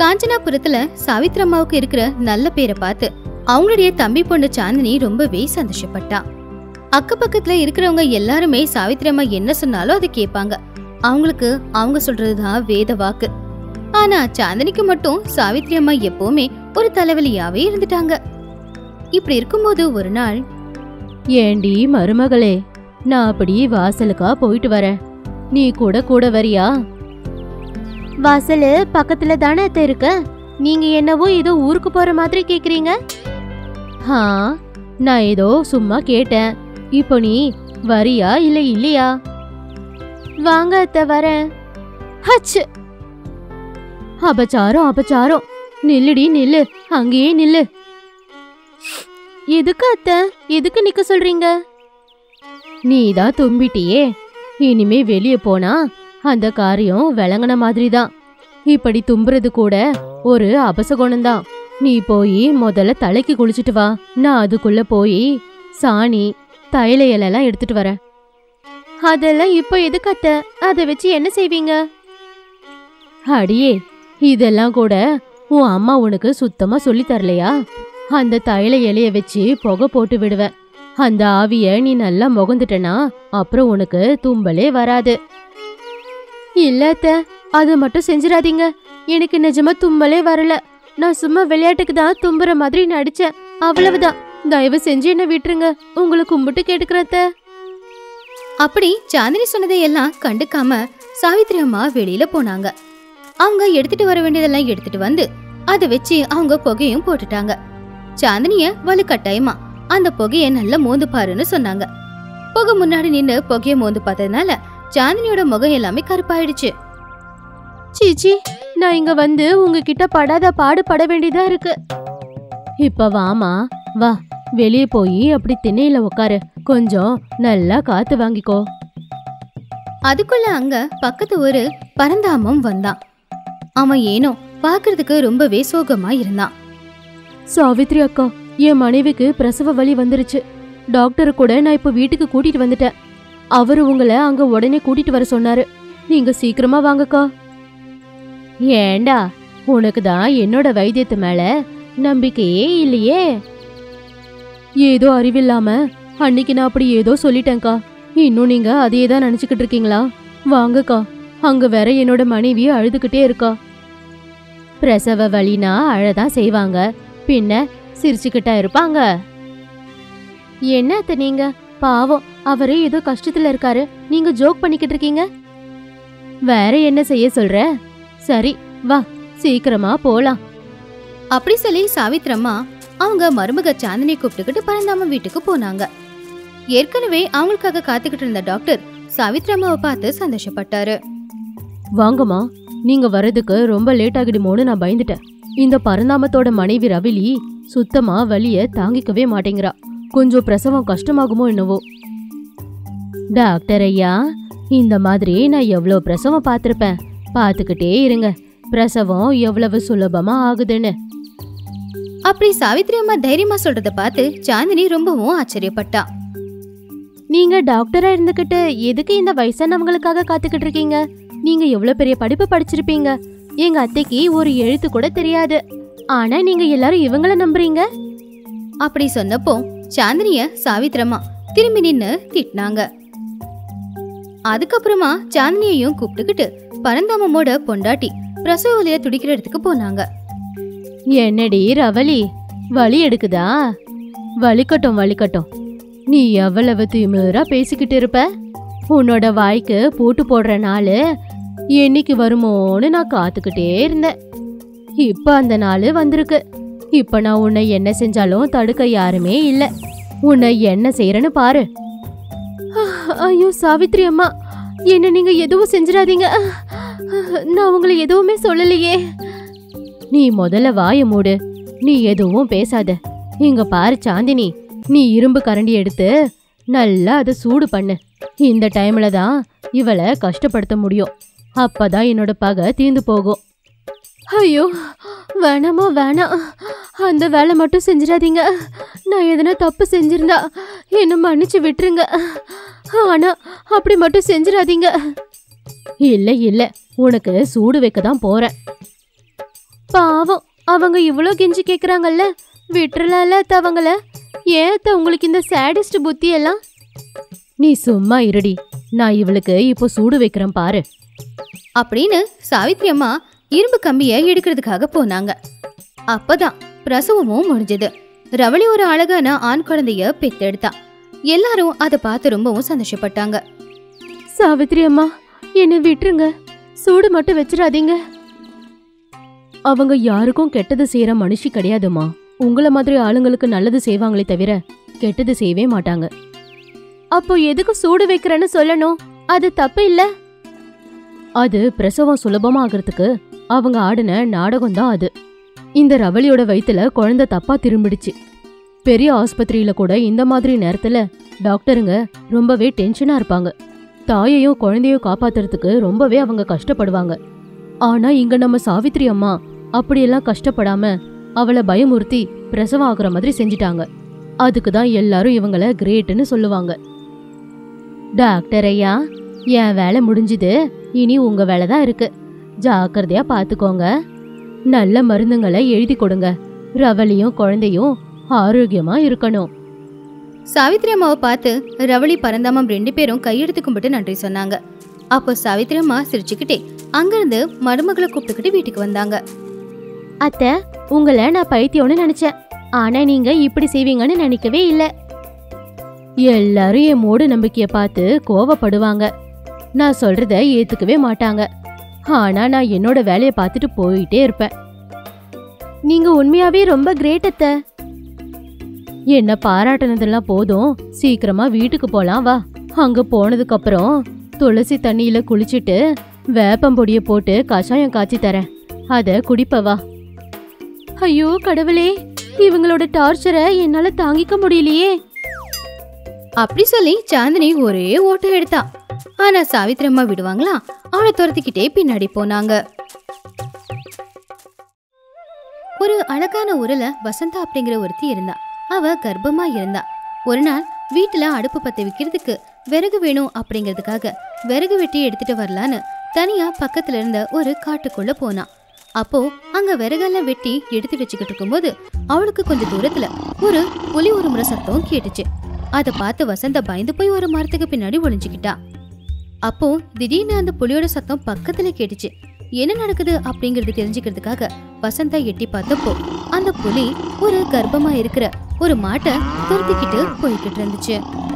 காஞ்சனாபுரத்துல சாவித்ரம்மாவுக்கு இருக்கிற நல்ல பேரை பார்த்து அவங்களுடைய தம்பி பொண்ணு சாந்தினி ரொம்பவே சந்தோஷப்பட்டா அக்க பக்கத்துல இருக்கிறவங்க எல்லாருமே சாவித்ரம்மா என்ன சொன்னாலும் அதை கேட்பாங்க அவங்களுக்கு அவங்க சொல்றதுதான் வேத வாக்கு ஆனா சாந்தினிக்கு மட்டும் சாவித்ரி அம்மா எப்பவுமே ஒரு தலைவலியாவே இருந்துட்டாங்க இப்படி இருக்கும்போது ஒரு நாள் ஏண்டி மருமகளே நான் அப்படி வாசலுக்கா போயிட்டு வரேன் நீ கூட கூட வரியா வாசலு பக்கத்துல தானே அத்தை இருக்க நீங்க என்னவோ ஏதோ ஊருக்கு போற மாதிரி கேக்குறீங்க ஆ நான் ஏதோ சும்மா கேட்டேன் இப்போ நீ வரியா இல்ல இல்லையா வாங்க அத்தை வரேன் ஹச்சு அபச்சாரம் அபச்சாரம் நில்லுடி நில்லு அங்கேயே நில்லு எதுக்கு அத்தை எதுக்கு நிக்க சொல்றீங்க நீ தான் தும்பிட்டியே இனிமே வெளியே போனா அந்த காரியம் விளங்குன மாதிரி தான் இப்படி தும்புறது கூட ஒரு அபசகுணம்தான் நீ போய் முதல்ல தலைக்கு குளிச்சிட்டு வா நான் அதுக்குள்ள போய் சாணி தைல இலையெல்லாம் எடுத்துட்டு வரேன் அதெல்லாம் இப்போ எதுக்கு அத்தை அதை வச்சு என்ன செய்வீங்க அடியே இதெல்லாம் கூட உன் அம்மா உனக்கு சுத்தமா சொல்லி தரலையா அந்த தைல இலைய வச்சு புகை போட்டு விடுவேன் அந்த ஆவிய நீ நல்லா முகந்துட்டனா அப்புறம் உனக்கு தும்பலே வராது இல்ல அத்தை அது மட்டும் செஞ்சிடாதீங்க எனக்கு நிஜமா தும்பலே வரல நான் சும்மா விளையாட்டுக்கு தான் தும்புற மாதிரி நடிச்சேன் அவ்வளவுதான் தயவு செஞ்சு என்ன விட்டுருங்க உங்களை கும்பிட்டு கேட்டுக்கிறேன் அத்தை. அப்படி சாந்தினி சொன்னதையெல்லாம் கண்டுக்காம சாவித்ரி அம்மா வெளியில போனாங்க அவங்க எடுத்துட்டு வர வேண்டியதெல்லாம் எடுத்துட்டு வந்து அதை வச்சு அவங்க புகையும் போட்டுட்டாங்க சாந்தினிய வலு கட்டாயமா அந்த புகைய நல்லா மோந்து பாருன்னு சொன்னாங்க புகை முன்னாடி நின்னு புகைய மோந்து பார்த்ததுனால சாந்தினியோட முகம் எல்லாமே கருப்பாயிடுச்சு சீச்சி நான் இங்க வந்து உங்ககிட்ட படாத பாடு பட வேண்டியதா இருக்கு இப்ப வாமா வா வெளியே போய் அப்படி திண்ணையில உட்காரு கொஞ்சம் நல்லா காத்து வாங்கிக்கோ அதுக்குள்ள அங்க பக்கத்து ஒரு பரந்தாமம் வந்தான் அவன் ஏனோ பார்க்கிறதுக்கு ரொம்பவே சோகமா இருந்தான் சாவித்ரி அக்கா என் மனைவிக்கு பிரசவ வலி வந்துருச்சு டாக்டர் கூட நான் இப்ப வீட்டுக்கு கூட்டிட்டு வந்துட்டேன் அவரு உங்களை அங்க உடனே கூட்டிட்டு வர சொன்னாரு நீங்க சீக்கிரமா வாங்கக்கா ஏண்டா உனக்கு தான் என்னோட வைத்தியத்து மேல நம்பிக்கையே இல்லையே ஏதோ அறிவில்லாம அன்னைக்கு நான் அப்படி ஏதோ சொல்லிட்டேன்க்கா இன்னும் நீங்க அதையே தான் நினைச்சுக்கிட்டு இருக்கீங்களா வாங்கக்கா அங்க வேற என்னோட மனைவி அழுதுகிட்டே இருக்கா பிரசவ வலினா அழதான் செய்வாங்க பின்ன சிரிச்சுக்கிட்டா இருப்பாங்க என்ன அத்தை நீங்க பாவம் அவரே ஏதோ கஷ்டத்துல இருக்காரு நீங்க ஜோக் பண்ணிக்கிட்டு இருக்கீங்க வேற என்ன செய்ய சொல்ற சரி வா சீக்கிரமா போலாம் அப்படி சொல்லி சாவித்ரம்மா அவங்க மருமக சாந்தினியை கூப்பிட்டுக்கிட்டு பரந்தாம வீட்டுக்கு போனாங்க ஏற்கனவே அவங்களுக்காக காத்துக்கிட்டு இருந்த டாக்டர் சாவித்ரம்மாவை பார்த்து சந்தோஷப்பட்டாரு வாங்கம்மா நீங்க வர்றதுக்கு ரொம்ப லேட் ஆகிடுமோன்னு நான் பயந்துட்டேன் இந்த பரந்தாமத்தோட மனைவி ரவிலி சுத்தமா வலிய தாங்கிக்கவே மாட்டேங்கிறா கொஞ்சம் பிரசவம் கஷ்டமாகுமோ என்னவோ டாக்டர் ஐயா இந்த மாதிரி நான் எவ்வளோ பிரசவம் பார்த்துருப்பேன் பார்த்துக்கிட்டே இருங்க பிரசவம் எவ்வளவு சுலபமா ஆகுதுன்னு அப்படி சாவித்ரி அம்மா தைரியமா சொல்றத பார்த்து சாந்தினி ரொம்பவும் ஆச்சரியப்பட்டா நீங்க டாக்டரா இருந்துகிட்டு எதுக்கு இந்த வயசானவங்களுக்காக காத்துக்கிட்டு இருக்கீங்க நீங்க எவ்வளவு பெரிய படிப்பு படிச்சிருப்பீங்க எங்க அத்தைக்கு ஒரு எழுத்து கூட தெரியாது ஆனா நீங்க எல்லாரும் இவங்கள நம்புறீங்க அப்படி சொன்னப்போ சாந்தினிய சாவித்ரம்மா திரும்பி நின்னு திட்டினாங்க அதுக்கப்புறமா சாந்தினியையும் கூப்பிட்டுக்கிட்டு பரந்தாமமோட பொண்டாட்டி பிரசவ வலிய துடிக்கிற இடத்துக்கு போனாங்க என்னடி ரவலி வலி எடுக்குதா வலிக்கட்டும் வலிக்கட்டும் நீ எவ்வளவு திமிரா பேசிக்கிட்டு இருப்ப உன்னோட வாய்க்கு பூட்டு போடுற நாள் என்னைக்கு வருமோன்னு நான் காத்துக்கிட்டே இருந்தேன் இப்ப அந்த நாள் வந்திருக்கு இப்ப நான் உன்னை என்ன செஞ்சாலும் தடுக்க யாருமே இல்ல உன்னை என்ன செய்யறேன்னு பாரு ஐயோ சாவித்ரி அம்மா என்ன நீங்க எதுவும் செஞ்சிடாதீங்க நான் உங்களை எதுவுமே சொல்லலையே நீ முதல்ல வாய மூடு நீ எதுவும் பேசாத இங்க பாரு சாந்தினி நீ இரும்பு கரண்டி எடுத்து நல்லா அதை சூடு பண்ணு இந்த டைம்ல தான் இவளை கஷ்டப்படுத்த முடியும் அப்பதான் என்னோட பகை தீர்ந்து போகும் ஐயோ வேணாமா வேணாம் அந்த வேலை மட்டும் செஞ்சிடாதீங்க நான் எதனா தப்பு செஞ்சிருந்தா என்ன மன்னிச்சு விட்டுருங்க ஆனா அப்படி மட்டும் செஞ்சிடாதீங்க இல்ல இல்ல உனக்கு சூடு வைக்க தான் போறேன் பாவம் அவங்க இவ்வளோ கெஞ்சி கேக்குறாங்கல்ல விட்டுறலாம்ல அத்தை அவங்கள ஏன் அத்தை உங்களுக்கு இந்த சேடிஸ்ட் புத்தி எல்லாம் நீ சும்மா இருடி நான் இவளுக்கு இப்போ சூடு வைக்கிறேன் பாரு அப்படின்னு சாவித்ரி அம்மா இரும்பு கம்பியை எடுக்கிறதுக்காக போனாங்க அப்பதான் பிரசவமும் முடிஞ்சது ரவளி ஒரு அழகான ஆண் குழந்தைய பெத்தெடுத்தா எல்லாரும் அதை பார்த்து ரொம்பவும் சந்தோஷப்பட்டாங்க சாவித்ரி அம்மா என்னை விட்டுருங்க சூடு மட்டும் வச்சிடாதீங்க அவங்க யாருக்கும் கெட்டது செய்யற மனுஷி கிடையாதுமா உங்கள மாதிரி ஆளுங்களுக்கு நல்லது செய்வாங்களே தவிர கெட்டது செய்யவே மாட்டாங்க அப்போ எதுக்கு சூடு வைக்கிறேன்னு சொல்லணும் அது தப்பு இல்ல அது பிரசவம் சுலபமாகறதுக்கு அவங்க ஆடின நாடகம் தான் அது இந்த ரவளியோட வயித்துல குழந்தை தப்பா திரும்பிடுச்சு பெரிய ஆஸ்பத்திரியில கூட இந்த மாதிரி நேரத்துல டாக்டருங்க ரொம்பவே டென்ஷனா இருப்பாங்க தாயையும் குழந்தையும் காப்பாத்துறதுக்கு ரொம்பவே அவங்க கஷ்டப்படுவாங்க ஆனா இங்க நம்ம சாவித்ரி அம்மா அப்படியெல்லாம் கஷ்டப்படாம அவளை பயமுறுத்தி பிரசவம் ஆகுற மாதிரி செஞ்சிட்டாங்க அதுக்கு தான் எல்லாரும் இவங்கள கிரேட்னு சொல்லுவாங்க டாக்டர் ஐயா என் வேலை முடிஞ்சுது இனி உங்க வேலை தான் இருக்கு ஜாக்கிரதையா பாத்துக்கோங்க நல்ல மருந்துங்களை எழுதி கொடுங்க ரவலியும் குழந்தையும் ஆரோக்கியமா இருக்கணும் சாவித்ரி அம்மாவை பார்த்து ரவளி பரந்தாமம் ரெண்டு பேரும் கையெடுத்து கும்பிட்டு நன்றி சொன்னாங்க அப்போ சாவித்ரி அம்மா சிரிச்சுக்கிட்டே அங்கிருந்து மருமகளை கூப்பிட்டுக்கிட்டு வீட்டுக்கு வந்தாங்க அத்தை உங்களை நான் பைத்தியம்னு நினைச்சேன் ஆனா நீங்க இப்படி செய்வீங்கன்னு நினைக்கவே இல்ல எல்லாரும் என் மூட நம்பிக்கைய பார்த்து கோவப்படுவாங்க நான் சொல்றத ஏத்துக்கவே மாட்டாங்க ஆனா நான் என்னோட வேலையை பார்த்துட்டு போயிட்டே இருப்பேன் நீங்க உண்மையாவே ரொம்ப கிரேட் அத்தை என்ன பாராட்டுனதெல்லாம் போதும் சீக்கிரமா வீட்டுக்கு போலாம் வா அங்க போனதுக்கு அப்புறம் துளசி தண்ணியில குளிச்சிட்டு வேப்பம்பொடிய போட்டு கஷாயம் காய்ச்சி தரேன் அத குடிப்ப வா ஐயோ கடவுளே இவங்களோட டார்ச்சரை என்னால தாங்கிக்க முடியலையே அப்படி சொல்லி சாந்தினி ஒரே ஓட்டம் எடுத்தா ஆனா சாவித்ரி அம்மா விடுவாங்களா அவளை துரத்திக்கிட்டே பின்னாடி போனாங்க ஒரு அழகான ஊர்ல வசந்தா அப்படிங்கிற ஒருத்தி இருந்தா அவ கர்ப்பமா இருந்தா ஒரு நாள் வீட்டுல அடுப்பு பத்த வைக்கிறதுக்கு விறகு வேணும் அப்படிங்கிறதுக்காக விறகு வெட்டி எடுத்துட்டு வரலான்னு தனியா பக்கத்துல இருந்த ஒரு காட்டுக்குள்ள போனா அப்போ அங்க விறகெல்லாம் வெட்டி எடுத்து வச்சுக்கிட்டு இருக்கும்போது அவளுக்கு கொஞ்சம் தூரத்துல ஒரு புலி ஒரு முறை சத்தம் கேட்டுச்சு அதை பார்த்து வசந்தா பயந்து போய் ஒரு மரத்துக்கு பின்னாடி ஒளிஞ்சுக்கிட்டா அப்போ திடீர்னு அந்த புலியோட சத்தம் பக்கத்துல கேட்டுச்சு என்ன நடக்குது அப்படிங்கறது தெரிஞ்சுக்கிறதுக்காக வசந்தா எட்டி பார்த்தப்போ அந்த புலி ஒரு கர்ப்பமா இருக்கிற ஒரு மாட்டை துரத்திக்கிட்டு போய்கிட்டு இருந்துச்சு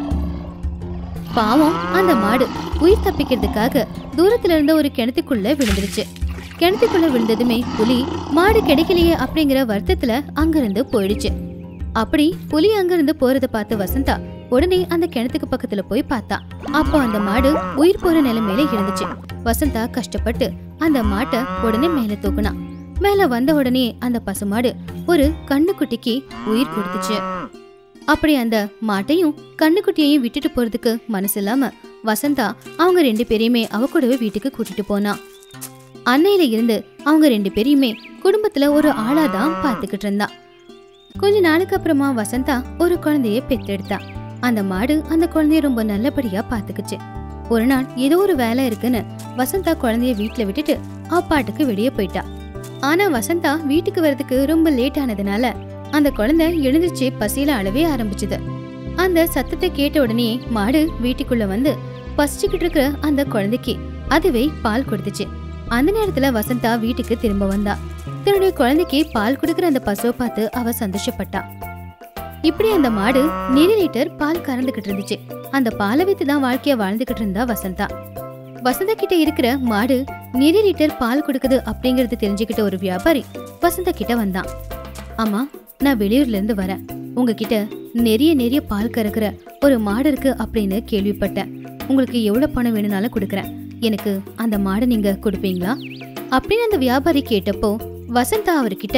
பாவம் அந்த மாடு உயிர் தப்பிக்கிறதுக்காக தூரத்துல இருந்த ஒரு கிணத்துக்குள்ள விழுந்துருச்சு கிணத்துக்குள்ள விழுந்ததுமே புலி மாடு கிடைக்கலையே அப்படிங்கிற வருத்தத்துல அங்கிருந்து போயிடுச்சு அப்படி புலி அங்கிருந்து போறத பார்த்து வசந்தா உடனே அந்த கிணத்துக்கு பக்கத்துல போய் பார்த்தா அப்போ அந்த மாடு உயிர் போற நிலைமையில இருந்துச்சு வசந்தா கஷ்டப்பட்டு அந்த மாட்டை உடனே மேல தூக்குனா மேல வந்த உடனே அந்த பசுமாடு ஒரு கண்ணுக்குட்டிக்கு உயிர் கொடுத்துச்சு அப்படி அந்த மாட்டையும் கண்ணுக்குட்டியையும் விட்டுட்டு போறதுக்கு மனசு இல்லாம வசந்தா அவங்க ரெண்டு பேரையுமே அவ கூடவே வீட்டுக்கு கூட்டிட்டு போனா அன்னையில இருந்து அவங்க ரெண்டு பேரையுமே குடும்பத்துல ஒரு ஆளாதான் பாத்துக்கிட்டு இருந்தா கொஞ்ச நாளுக்கு அப்புறமா வசந்தா ஒரு குழந்தைய பெத்தெடுத்தா அந்த மாடு அந்த குழந்தைய ரொம்ப நல்லபடியா பாத்துக்குச்சு ஒரு நாள் ஏதோ ஒரு வேலை இருக்குன்னு வசந்தா குழந்தைய வீட்ல விட்டுட்டு அப்பாட்டுக்கு வெளியே போயிட்டா ஆனா வசந்தா வீட்டுக்கு வரதுக்கு ரொம்ப லேட் ஆனதுனால அந்த குழந்தை எழுந்துச்சு பசியில அழவே ஆரம்பிச்சுது அந்த சத்தத்தை கேட்ட உடனே மாடு வீட்டுக்குள்ள வந்து பசிச்சுக்கிட்டு இருக்கிற அந்த குழந்தைக்கு அதுவே பால் கொடுத்துச்சு அந்த நேரத்துல வசந்தா வீட்டுக்கு திரும்ப வந்தா தன்னுடைய குழந்தைக்கு பால் கொடுக்கிற அந்த பசுவை பார்த்து அவ சந்தோஷப்பட்டா இப்படி அந்த மாடு நிறைய லிட்டர் பால் கறந்துகிட்டு இருந்துச்சு அந்த பாலை வித்து தான் வாழ்க்கைய வாழ்ந்துகிட்டு இருந்தா வசந்தா வசந்தா கிட்ட இருக்கிற மாடு நிறைய லிட்டர் பால் கொடுக்குது அப்படிங்கறது தெரிஞ்சுக்கிட்ட ஒரு வியாபாரி வசந்தா கிட்ட வந்தான் ஆமா நான் வெளியூர்ல இருந்து வரேன் உங்ககிட்ட நிறைய நிறைய பால் கறக்குற ஒரு மாடு இருக்கு அப்படின்னு கேள்விப்பட்டேன் உங்களுக்கு எவ்வளவு பணம் வேணும்னாலும் கொடுக்குறேன் எனக்கு அந்த மாடை நீங்க கொடுப்பீங்களா அப்படின்னு அந்த வியாபாரி கேட்டப்போ வசந்தா அவர்கிட்ட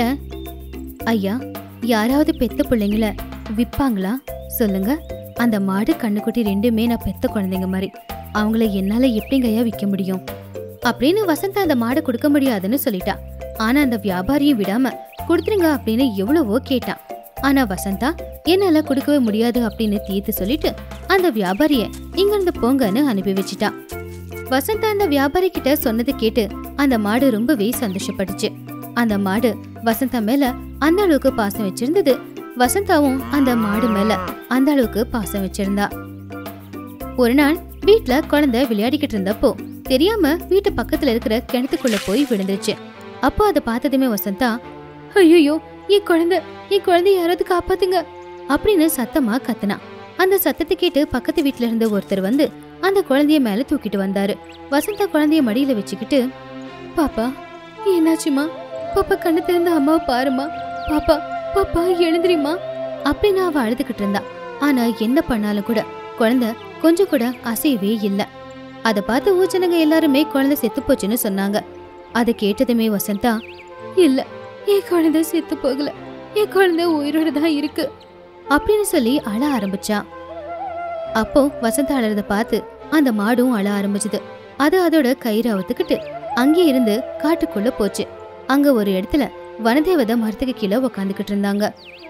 ஐயா யாராவது பெத்த பிள்ளைங்கள விற்பாங்களா சொல்லுங்க அந்த மாடு கண்ணுக்குட்டி ரெண்டுமே நான் பெத்த குழந்தைங்க மாதிரி அவங்கள என்னால எப்படிங்க ஐயா விற்க முடியும் அப்படின்னு வசந்தா அந்த மாடை கொடுக்க முடியாதுன்னு சொல்லிட்டா ஆனா அந்த வியாபாரியும் விடாம கொடுத்துருங்க அப்படின்னு எவ்வளவோ கேட்டான் ஆனா வசந்தா என்னால கொடுக்கவே முடியாது அப்படின்னு தீர்த்து சொல்லிட்டு அந்த வியாபாரிய இங்க இருந்து போங்கன்னு அனுப்பி வச்சிட்டா வசந்தா அந்த வியாபாரி கிட்ட சொன்னதை கேட்டு அந்த மாடு ரொம்பவே சந்தோஷப்பட்டுச்சு அந்த மாடு வசந்தா மேல அந்த அளவுக்கு பாசம் வச்சிருந்தது வசந்தாவும் அந்த மாடு மேல அந்த அளவுக்கு பாசம் வச்சிருந்தா ஒரு நாள் வீட்ல குழந்தை விளையாடிக்கிட்டு இருந்தப்போ தெரியாம வீட்டு பக்கத்துல இருக்கிற கிணத்துக்குள்ள போய் விழுந்துருச்சு அப்போ அதை பார்த்ததுமே வசந்தா ஐயோ என் குழந்தை என் குழந்தை யாராவது காப்பாத்துங்க அப்படின்னு சத்தமா கத்துனா அந்த சத்தத்தை கேட்டு பக்கத்து வீட்ல இருந்த ஒருத்தர் வந்து அந்த குழந்தைய மேல தூக்கிட்டு வந்தாரு வசந்தா குழந்தைய மடியில வச்சுக்கிட்டு பாப்பா என்னாச்சுமா பாப்பா கண்ணு திறந்த அம்மாவை பாருமா பாப்பா பாப்பா எழுந்திரிமா அப்படின்னு அவ அழுதுகிட்டு இருந்தா ஆனா என்ன பண்ணாலும் கூட குழந்தை கொஞ்சம் கூட அசையவே இல்ல அத பார்த்து ஊச்சனங்க எல்லாருமே குழந்தை செத்து போச்சுன்னு சொன்னாங்க அதை கேட்டதுமே வசந்தா இல்ல என் குழந்தை செத்து போகல என் குழந்தை உயிரோட தான் இருக்கு அப்படின்னு சொல்லி அழ ஆரம்பிச்சா அப்போ வசந்தா அழறத பார்த்து அந்த மாடும் அழ ஆரம்பிச்சது அது அதோட கயிறு அவுத்துக்கிட்டு அங்கே இருந்து காட்டுக்குள்ள போச்சு அங்க ஒரு இடத்துல வனதேவதை மரத்துக்கு கீழே உக்காந்துக்கிட்டு இருந்தாங்க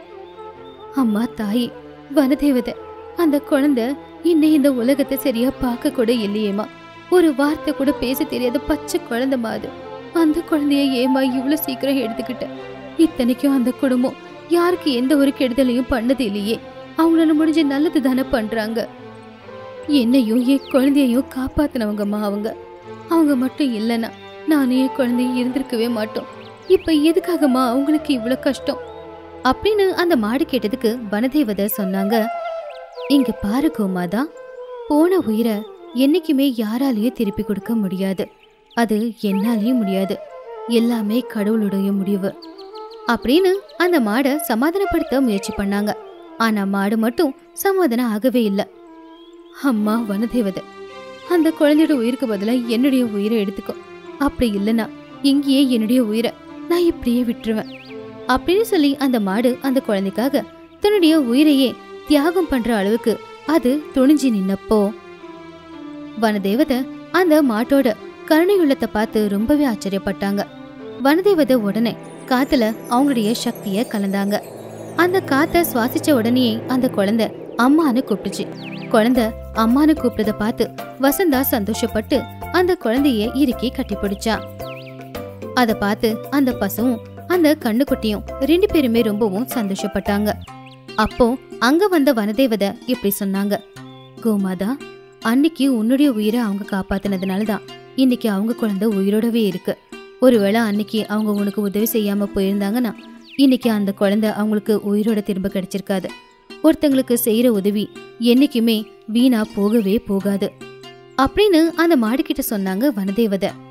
அம்மா தாயி வனதேவதை அந்த குழந்தை இன்னும் இந்த உலகத்தை சரியா பார்க்க கூட இல்லையேம்மா ஒரு வார்த்தை கூட பேச தெரியாத பச்சை குழந்தைமா அது அந்த குழந்தைய ஏமா இவ்வளவு சீக்கிரம் எடுத்துக்கிட்ட இத்தனைக்கும் அந்த குடும்பம் யாருக்கு எந்த ஒரு கெடுதலையும் பண்ணது இல்லையே அவங்களால முடிஞ்ச நல்லது தானே பண்றாங்க என்னையும் என் குழந்தையையும் காப்பாத்தினவங்கம்மா அவங்க அவங்க மட்டும் இல்லைன்னா நானும் என் குழந்தைய இருந்திருக்கவே மாட்டோம் இப்ப எதுக்காகம்மா அவங்களுக்கு இவ்வளவு கஷ்டம் அப்படின்னு அந்த மாடு கேட்டதுக்கு வனதேவதை சொன்னாங்க இங்க பாரு கோமாதா போன உயிரை என்னைக்குமே யாராலையும் திருப்பி கொடுக்க முடியாது அது என்னாலையும் முடியாது எல்லாமே கடவுளுடைய முடிவு அப்படின்னு அந்த மாடை சமாதானப்படுத்த முயற்சி பண்ணாங்க ஆனா மாடு மட்டும் சமாதானம் ஆகவே இல்லை அம்மா வனதேவதை அந்த குழந்தையோட உயிருக்கு பதிலா என்னுடைய உயிரை எடுத்துக்கோ அப்படி இல்லைன்னா இங்கேயே என்னுடைய உயிரை நான் இப்படியே விட்டுருவேன் அப்படின்னு சொல்லி அந்த மாடு அந்த குழந்தைக்காக தன்னுடைய உயிரையே தியாகம் பண்ற அளவுக்கு அது துணிஞ்சு நின்னப்போ வனதேவதை அந்த மாட்டோட கருணை உள்ளத்தை பார்த்து ரொம்பவே ஆச்சரியப்பட்டாங்க வனதேவதை உடனே காத்துல அவங்களுடைய சக்திய கலந்தாங்க அந்த காத்த சுவாசிச்ச உடனே அந்த குழந்தை அம்மான்னு கூப்பிட்டுச்சு குழந்தை அம்மான்னு கூப்பிட்டத பார்த்து வசந்தா சந்தோஷப்பட்டு அந்த குழந்தைய இறுக்கி கட்டிப்பிடிச்சா அத பார்த்து அந்த பசுவும் அந்த கண்ணுக்குட்டியும் ரெண்டு பேருமே ரொம்பவும் சந்தோஷப்பட்டாங்க அப்போ அங்க வந்த வனதேவதை இப்படி சொன்னாங்க கோமாதா அன்னைக்கு உன்னுடைய உயிரை அவங்க காப்பாத்தினதுனால தான் இன்னைக்கு அவங்க குழந்தை உயிரோடவே இருக்கு ஒருவேளை அன்னைக்கு அவங்க உனக்கு உதவி செய்யாம போயிருந்தாங்கன்னா இன்னைக்கு அந்த குழந்தை அவங்களுக்கு உயிரோட திரும்ப கிடைச்சிருக்காது ஒருத்தங்களுக்கு செய்யற உதவி என்னைக்குமே வீணா போகவே போகாது அப்படின்னு அந்த மாடு கிட்ட சொன்னாங்க வனதேவதை